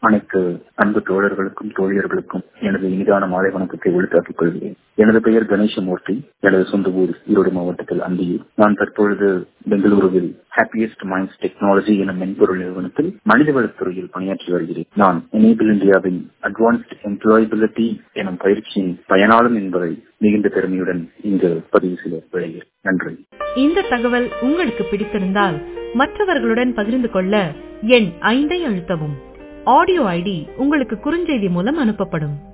அனைத்து அன்பு தோழர்களுக்கும் தோழியர்களுக்கும் எனது இனிதான மாலை வணக்கத்தை ஒளித்தாக்கிக் கொள்கிறேன் எனது பெயர் கணேசமூர்த்தி எனது சொந்த ஊர் ஈரோடு மாவட்டத்தில் அந்தியூர் நான் தற்பொழுது பெங்களூருவில் ஹாப்பியஸ்ட் மைண்ட்ஸ் டெக்னாலஜி என மென்பொருள் நிறுவனத்தில் மனிதவளத்துறையில் பணியாற்றி வருகிறேன் நான் எனேபிள் இந்தியாவின் அட்வான்ஸ்ட் எம்ப்ளாயபிலிட்டி எனும் பயிற்சியின் பயனாளன் என்பதை மிகுந்த பெருமையுடன் இங்கு பதிவு செய்ய விளைகிறேன் நன்றி இந்த தகவல் உங்களுக்கு பிடித்திருந்தால் மற்றவர்களுடன் பகிர்ந்து கொள்ள எண் ஐந்தை அழுத்தவும் ஆடியோ ஐடி உங்களுக்கு குறுஞ்செய்தி மூலம் அனுப்பப்படும்